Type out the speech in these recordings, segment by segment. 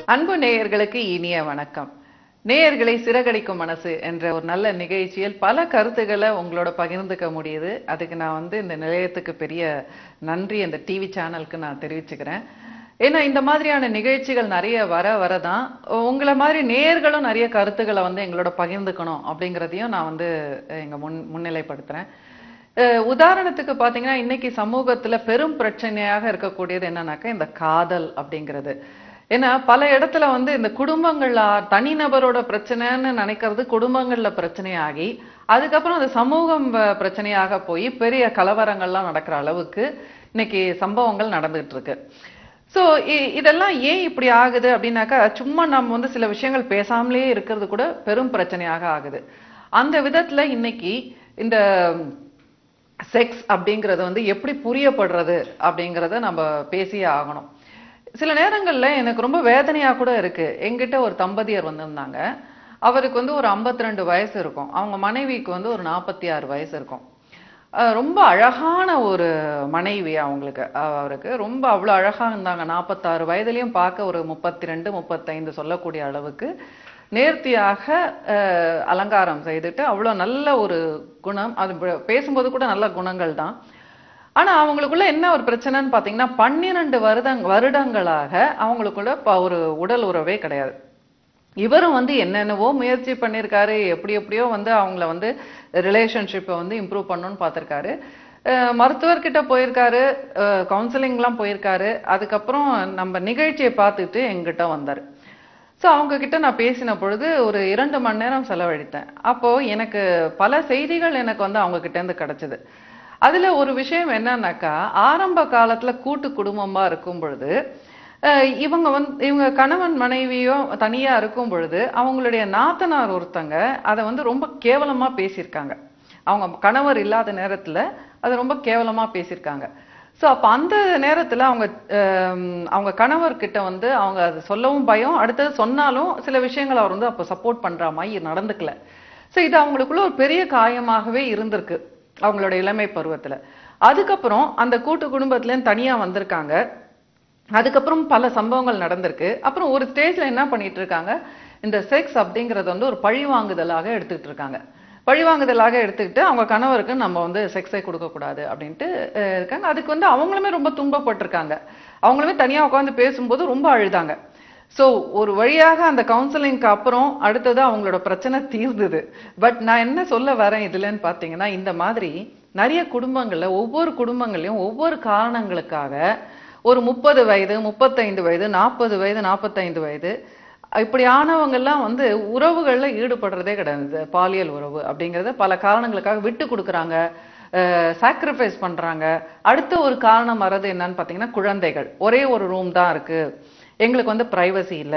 அன்பு நேயர்களுக்கு இனிய வணக்கம் நேயர்களை சிறகடிக்கும் மனசு என்ற ஒரு நல்ல நிகழ்ச்சியில் பல கருத்துக்களை உங்களோட பகிர்ந்துக்க முடியுது அதுக்கு நான் வந்து இந்த நிலையத்துக்கு பெரிய நன்றி இந்த டிவி சேனலுக்கு நான் தெரிவிச்சுக்கிறேன் ஏன்னா இந்த மாதிரியான நிகழ்ச்சிகள் நிறைய வர வரதான் உங்களை மாதிரி நேயர்களும் நிறைய கருத்துக்களை வந்து எங்களோட பகிர்ந்துக்கணும் அப்படிங்கிறதையும் நான் வந்து எங்க முன் முன்னிலைப்படுத்துறேன் அஹ் உதாரணத்துக்கு பாத்தீங்கன்னா இன்னைக்கு சமூகத்துல பெரும் பிரச்சனையாக இருக்கக்கூடியது என்னன்னாக்கா இந்த காதல் அப்படிங்கிறது ஏன்னா பல இடத்துல வந்து இந்த குடும்பங்கள்ல தனிநபரோட பிரச்சனைன்னு நினைக்கிறது குடும்பங்கள்ல பிரச்சனையாகி அதுக்கப்புறம் அது சமூகம் வ- பிரச்சனையாக போய் பெரிய கலவரங்கள்லாம் நடக்கிற அளவுக்கு இன்னைக்கு சம்பவங்கள் நடந்துகிட்டு இருக்கு சோ இதெல்லாம் ஏன் இப்படி ஆகுது அப்படின்னாக்கா சும்மா நம்ம வந்து சில விஷயங்கள் பேசாமலே இருக்கிறது கூட பெரும் பிரச்சனையாக ஆகுது அந்த விதத்துல இன்னைக்கு இந்த செக்ஸ் அப்படிங்கறது வந்து எப்படி புரியப்படுறது அப்படிங்கறத நம்ம பேசியே ஆகணும் சில நேரங்கள்ல எனக்கு ரொம்ப வேதனையா கூட இருக்கு எங்கிட்ட ஒரு தம்பதியர் வந்திருந்தாங்க அவருக்கு வந்து ஒரு 52 வயசு இருக்கும் அவங்க மனைவிக்கு வந்து ஒரு நாற்பத்தி ஆறு வயசு இருக்கும் அஹ் ரொம்ப அழகான ஒரு மனைவி அவங்களுக்கு அஹ் அவருக்கு ரொம்ப அவ்வளவு அழகா இருந்தாங்க நாற்பத்தாறு வயதுலயும் பார்க்க ஒரு முப்பத்தி ரெண்டு முப்பத்தைந்து சொல்லக்கூடிய அளவுக்கு நேர்த்தியாக அஹ், அலங்காரம் செய்துட்டு அவ்வளவு நல்ல ஒரு குணம் அது ப- பேசும்போது கூட நல்ல குணங்கள் தான் ஆனா அவங்களுக்குள்ள என்ன ஒரு பிரச்சனைன்னு பாத்தீங்கன்னா பன்னிரண்டு வருடங் வருடங்களாக அவங்களுக்குள்ள ப- ஒரு உடல் உறவே கிடையாது இவரும் வந்து என்னென்னவோ முயற்சி பண்ணியிருக்காரு எப்படி எப்படியோ வந்து அவங்கள வந்து ரிலேஷன்ஷிப்பை வந்து இம்ப்ரூவ் பண்ணணும்னு பார்த்திருக்காரு அஹ் மருத்துவர்கிட்ட போயிருக்காரு கவுன்சிலிங்லாம் போயிருக்காரு அதுக்கப்புறம் நம்ம நிகழ்ச்சியை பார்த்துட்டு எங்கிட்ட வந்தாரு ஸோ அவங்க கிட்ட நான் பேசின பொழுது ஒரு இரண்டு மணி நேரம் செலவழித்தேன் அப்போ எனக்கு பல செய்திகள் எனக்கு வந்து அவங்க கிட்ட இருந்து கிடைச்சது அதுல ஒரு விஷயம் என்னன்னாக்கா ஆரம்ப காலத்துல கூட்டு குடும்பமா இருக்கும் பொழுது அஹ் இவங்க வந்து இவங்க கணவன் மனைவியும் தனியா இருக்கும் பொழுது அவங்களுடைய நாத்தனார் ஒருத்தங்க அதை வந்து ரொம்ப கேவலமா பேசியிருக்காங்க அவங்க கணவர் இல்லாத நேரத்துல அதை ரொம்ப கேவலமா பேசியிருக்காங்க சோ அப்ப அந்த நேரத்துல அவங்க ஹம், அவங்க கணவர்கிட்ட வந்து அவங்க அது சொல்லவும் பயம் அடுத்தது சொன்னாலும் சில விஷயங்கள் அவர் வந்து அப்ப சப்போர்ட் பண்ற மாதிரி நடந்துக்கல சோ இது அவங்களுக்குள்ள ஒரு பெரிய காயமாகவே இருந்திருக்கு அவங்களோட இளமை பருவத்துல அதுக்கப்புறம் அந்த கூட்டு குடும்பத்துல இருந்து தனியா வந்திருக்காங்க அதுக்கப்புறம் பல சம்பவங்கள் நடந்திருக்கு அப்புறம் ஒரு ஸ்டேஜ்ல என்ன பண்ணிட்டு இருக்காங்க இந்த செக்ஸ் அப்படிங்கறது வந்து ஒரு பழிவாங்குதலாக எடுத்துக்கிட்டு இருக்காங்க பழிவாங்குதலாக எடுத்துக்கிட்டு அவங்க கணவருக்கு நம்ம வந்து செக்ஸை கொடுக்க கூடாது அப்படின்ட்டு அஹ், இருக்காங்க அதுக்கு வந்து அவங்களுமே ரொம்ப துன்பப்பட்டிருக்காங்க அவங்களுமே தனியா உட்கார்ந்து பேசும்போது ரொம்ப அழுதாங்க சோ ஒரு வழியாக அந்த கவுன்சிலிங்க்கு அப்புறம் அடுத்தது அவங்களோட பிரச்சனை தீர்ந்தது பட் நான் என்ன சொல்ல வரேன் இதுலன்னு பாத்தீங்கன்னா இந்த மாதிரி நிறைய குடும்பங்கள்ல ஒவ்வொரு குடும்பங்கள்லயும் ஒவ்வொரு காரணங்களுக்காக ஒரு முப்பது வயது முப்பத்தைந்து வயது நாற்பது வயது நாற்பத்தைந்து வயது இப்படியானவங்க எல்லாம் வந்து உறவுகள்ல ஈடுபடுறதே கிடையாது பாலியல் உறவு அப்படிங்கறத பல காரணங்களுக்காக விட்டு கொடுக்குறாங்க சாக்ரிஃபைஸ் பண்றாங்க அடுத்த ஒரு காரணம் வர்றது என்னன்னு பாத்தீங்கன்னா குழந்தைகள் ஒரே ஒரு ரூம் தான் இருக்கு எங்களுக்கு வந்து பிரைவசி இல்ல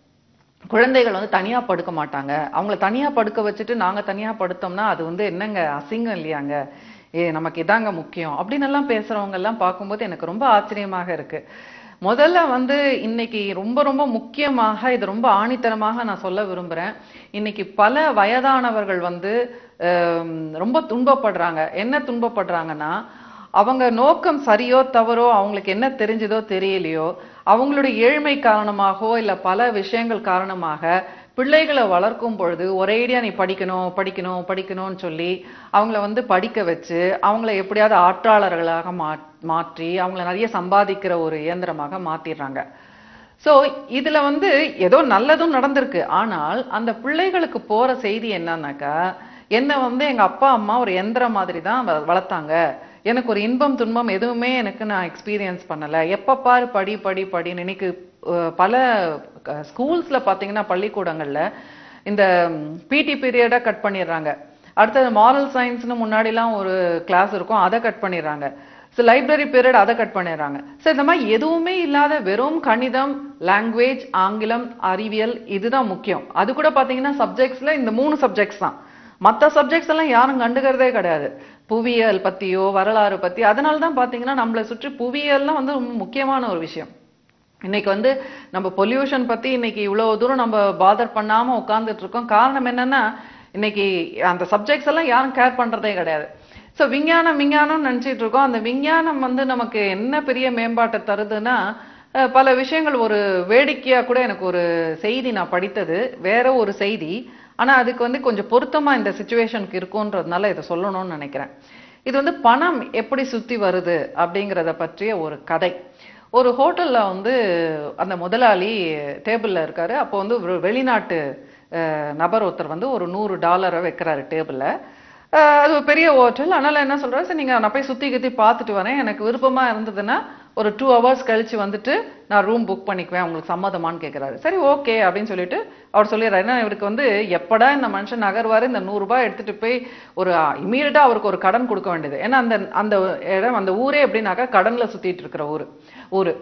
குழந்தைகள் வந்து தனியா படுக்க மாட்டாங்க அவங்கள தனியா படுக்க வச்சுட்டு நாங்க தனியா படுத்தோம்னா அது வந்து என்னங்க அசிங்கம் இல்லையாங்க ஏ நமக்கு இதாங்க முக்கியம் அப்படின்னு எல்லாம் பேசுறவங்க எல்லாம் பார்க்கும்போது எனக்கு ரொம்ப ஆச்சரியமாக இருக்கு முதல்ல வந்து இன்னைக்கு ரொம்ப ரொம்ப முக்கியமாக இது ரொம்ப ஆணித்தரமாக நான் சொல்ல விரும்புறேன் இன்னைக்கு பல வயதானவர்கள் வந்து ஹம், ரொம்ப துன்பப்படுறாங்க என்ன துன்பப்படுறாங்கன்னா அவங்க நோக்கம் சரியோ தவறோ அவங்களுக்கு என்ன தெரிஞ்சதோ தெரியலையோ அவங்களுடைய ஏழ்மை காரணமாகவோ இல்ல பல விஷயங்கள் காரணமாக பிள்ளைகளை வளர்க்கும் பொழுது ஒரேடியா நீ படிக்கணும் படிக்கணும் படிக்கணும்னு சொல்லி அவங்கள வந்து படிக்க வச்சு அவங்கள எப்படியாவது ஆற்றாளர்களாக மா- மாற்றி அவங்கள நிறைய சம்பாதிக்கிற ஒரு இயந்திரமாக மாத்திடுறாங்க சோ இதுல வந்து ஏதோ நல்லதும் நடந்திருக்கு ஆனால் அந்த பிள்ளைகளுக்கு போற செய்தி என்னன்னாக்கா என்ன வந்து எங்க அப்பா அம்மா ஒரு எந்திரம் மாதிரி தான் வ- வளர்த்தாங்க எனக்கு ஒரு இன்பம் துன்பம் எதுவுமே எனக்கு நான் எக்ஸ்பீரியன்ஸ் பண்ணல எப்ப பாரு படி படி படின்னு இன்னைக்கு அஹ், பல ஸ்கூல்ஸ்ல பாத்தீங்கன்னா பள்ளிக்கூடங்கள்ல இந்த பிடி பீரியடா கட் பண்ணிடுறாங்க அடுத்தது மாரல் சயின்ஸ்னு முன்னாடிலாம் ஒரு கிளாஸ் இருக்கும் அதை கட் பண்ணிடுறாங்க ஸோ லைப்ரரி பீரியட் அதை கட் பண்ணிடுறாங்க ஸோ இந்த மாதிரி எதுவுமே இல்லாத வெறும் கணிதம் லாங்குவேஜ் ஆங்கிலம் அறிவியல் இதுதான் முக்கியம் அது கூட பார்த்தீங்கன்னா சப்ஜெக்ட்ஸ்ல இந்த மூணு சப்ஜெக்ட்ஸ் தான் மற்ற சப்ஜெக்ட்ஸ் எல்லாம் யாரும் கண்டுக்கிறதே கிடையாது புவியியல் பத்தியோ வரலாறு பத்தி அதனால தான் பார்த்தீங்கன்னா நம்மளை சுற்றி புவியியல்லாம் வந்து ரொம்ப முக்கியமான ஒரு விஷயம் இன்னைக்கு வந்து நம்ம பொல்யூஷன் பத்தி இன்னைக்கு இவ்வளவு தூரம் நம்ம பாதர் பண்ணாம உட்கார்ந்துட்டு இருக்கோம் காரணம் என்னன்னா இன்னைக்கு அந்த சப்ஜெக்ட்ஸ் எல்லாம் யாரும் கேர் பண்றதே கிடையாது சோ விஞ்ஞானம் விஞ்ஞானம் நினைச்சிட்டு இருக்கோம் அந்த விஞ்ஞானம் வந்து நமக்கு என்ன பெரிய மேம்பாட்டை தருதுன்னா அஹ், பல விஷயங்கள் ஒரு வேடிக்கையா கூட எனக்கு ஒரு செய்தி நான் படித்தது வேற ஒரு செய்தி ஆனா அதுக்கு வந்து கொஞ்சம் பொருத்தமா இந்த சுச்சுவேஷனுக்கு இருக்கும்ன்றதுனால இதை சொல்லணும்னு நினைக்கிறேன் இது வந்து பணம் எப்படி சுத்தி வருது அப்படிங்கிறத பற்றிய ஒரு கதை ஒரு ஹோட்டல்ல வந்து அந்த முதலாளி டேபிள்ல இருக்காரு அப்போ வந்து ஒரு வெளிநாட்டு அஹ், நபர் ஒருத்தர் வந்து ஒரு நூறு டாலரை வைக்கிறாரு டேபிள்ல அஹ், அது ஒரு பெரிய ஹோட்டல் அதனால என்ன சொல்றாரு சரி நீங்க நான் போய் சுத்தி கித்தி பார்த்துட்டு வரேன் எனக்கு விருப்பமா இருந்ததுன்னா ஒரு டூ ஹவர்ஸ் கழிச்சு வந்துட்டு நான் ரூம் புக் பண்ணிக்குவேன் உங்களுக்கு சம்மதமான்னு கேட்குறாரு சரி ஓகே அப்படின்னு சொல்லிட்டு அவர் சொல்லிடுறாரு ஏன்னா இவருக்கு வந்து எப்படா இந்த மனுஷன் நகர்வாரு இந்த நூறு ரூபாய் எடுத்துட்டு போய் ஒரு இமீடியட்டா அவருக்கு ஒரு கடன் கொடுக்க வேண்டியது ஏன்னா அந்த அந்த இடம் அந்த ஊரே எப்படின்னாக்கா கடன்ல சுத்திட்டு இருக்கிற ஊரு ஊரு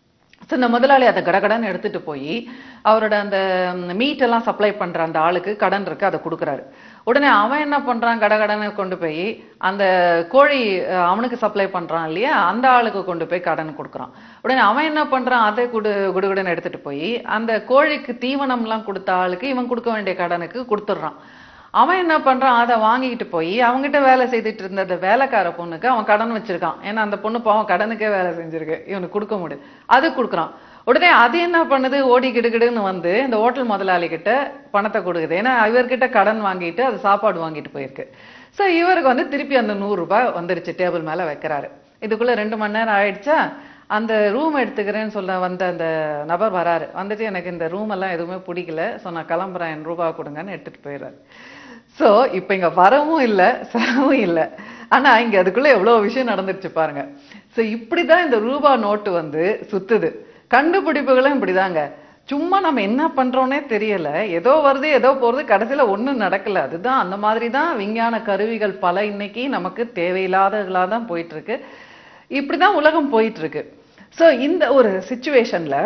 ஸோ இந்த முதலாளி அதை கடகடன்னு எடுத்துட்டு போய் அவரோட அந்த மீட் எல்லாம் சப்ளை பண்ற அந்த ஆளுக்கு கடன் இருக்கு அதை கொடுக்குறாரு உடனே அவன் என்ன பண்றான் கடகடன்னு கொண்டு போய் அந்த கோழி அஹ், அவனுக்கு சப்ளை பண்றான் இல்லையா அந்த ஆளுக்கு கொண்டு போய் கடன் கொடுக்குறான் உடனே அவன் என்ன பண்றான் அதை குடு குடுகுடுன்னு எடுத்துட்டு போய் அந்த கோழிக்கு தீவனம்லாம் கொடுத்த ஆளுக்கு இவன் கொடுக்க வேண்டிய கடனுக்கு கொடுத்துட்றான் அவன் என்ன பண்றான் அதை வாங்கிட்டு போய் அவன்கிட்ட வேலை செய்துட்டு இருந்த அந்த வேலைக்கார பொண்ணுக்கு அவன் கடன் வச்சிருக்கான் ஏன்னா அந்த பொண்ணு பாவம் கடனுக்கே வேலை செஞ்சிருக்கு இவனுக்கு கொடுக்க முடியும் அது கொடுக்குறான் உடனே அது என்ன பண்ணுது ஓடி கிடுகிடுன்னு வந்து இந்த ஹோட்டல் முதலாளி கிட்ட பணத்தை கொடுக்குது ஏன்னா இவர்கிட்ட கடன் வாங்கிட்டு அது சாப்பாடு வாங்கிட்டு போயிருக்கு சோ இவருக்கு வந்து திருப்பி அந்த நூறு ரூபாய் வந்துருச்சு டேபிள் மேல வைக்கிறாரு இதுக்குள்ள ரெண்டு மணி நேரம் ஆயிடுச்சா அந்த ரூம் எடுத்துக்கிறேன்னு சொல்ல வந்த அந்த நபர் வராரு வந்துட்டு எனக்கு இந்த ரூம் எல்லாம் எதுவுமே பிடிக்கல ஸோ நான் கிளம்புறேன் என் ரூபா கொடுங்கன்னு எடுத்துட்டு போயிடுறாரு சோ இப்போ இங்க வரவும் இல்ல செலவும் இல்ல ஆனா இங்க அதுக்குள்ள எவ்வளவு விஷயம் நடந்துருச்சு பாருங்க சோ இப்படிதான் இந்த ரூபா நோட்டு வந்து சுத்துது கண்டுபிடிப்புகளும் இப்படிதாங்க சும்மா நம்ம என்ன பண்றோம்னே தெரியல ஏதோ வருது ஏதோ போறது கடைசியில ஒண்ணும் நடக்கல அதுதான் அந்த மாதிரி தான் விஞ்ஞான கருவிகள் பல இன்னைக்கு நமக்கு தேவையில்லாதகளா தான் போயிட்டு இருக்கு இப்படிதான் உலகம் போயிட்டு இருக்கு சோ இந்த ஒரு சுச்சுவேஷன்ல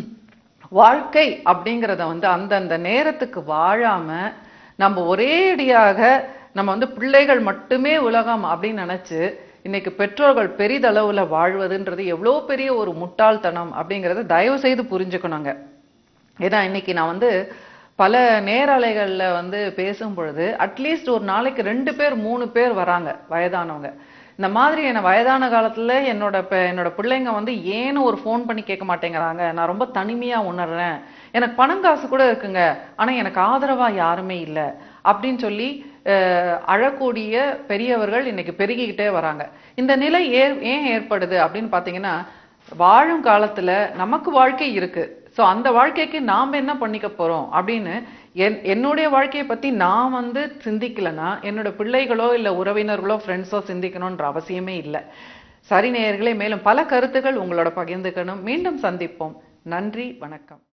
வாழ்க்கை அப்படிங்கிறத வந்து அந்தந்த நேரத்துக்கு வாழாம நம்ம ஒரேடியாக நம்ம வந்து பிள்ளைகள் மட்டுமே உலகம் அப்படின்னு நினைச்சு இன்னைக்கு பெற்றோர்கள் பெரிதளவுல வாழ்வதுன்றது எவ்வளோ பெரிய ஒரு முட்டாள்தனம் அப்படிங்கறத தயவு செய்து புரிஞ்சுக்கணுங்க ஏன்னா இன்னைக்கு நான் வந்து பல நேரலைகள்ல வந்து பேசும் பொழுது அட்லீஸ்ட் ஒரு நாளைக்கு ரெண்டு பேர் மூணு பேர் வராங்க வயதானவங்க இந்த மாதிரி என்ன வயதான காலத்துல என்னோட பெ- என்னோட பிள்ளைங்க வந்து ஏன்னு ஒரு ஃபோன் பண்ணி கேட்க மாட்டேங்கிறாங்க நான் ரொம்ப தனிமையா உணர்றேன் எனக்கு பணம் காசு கூட இருக்குங்க ஆனா எனக்கு ஆதரவா யாருமே இல்ல அப்படின்னு சொல்லி அஹ், அழக்கூடிய பெரியவர்கள் இன்னைக்கு பெருகிக்கிட்டே வராங்க இந்த நிலை ஏ ஏன் ஏற்படுது அப்படின்னு பாத்தீங்கன்னா வாழும் காலத்துல நமக்கு வாழ்க்கை இருக்கு சோ அந்த வாழ்க்கைக்கு நாம என்ன பண்ணிக்க போறோம் அப்படின்னு என் என்னுடைய வாழ்க்கையை பத்தி நான் வந்து சிந்திக்கலனா என்னோட பிள்ளைகளோ இல்ல உறவினர்களோ ஃப்ரெண்ட்ஸோ சிந்திக்கணும்ன்ற அவசியமே இல்லை சரி நேயர்களே மேலும் பல கருத்துக்கள் உங்களோட பகிர்ந்துக்கணும் மீண்டும் சந்திப்போம் நன்றி வணக்கம்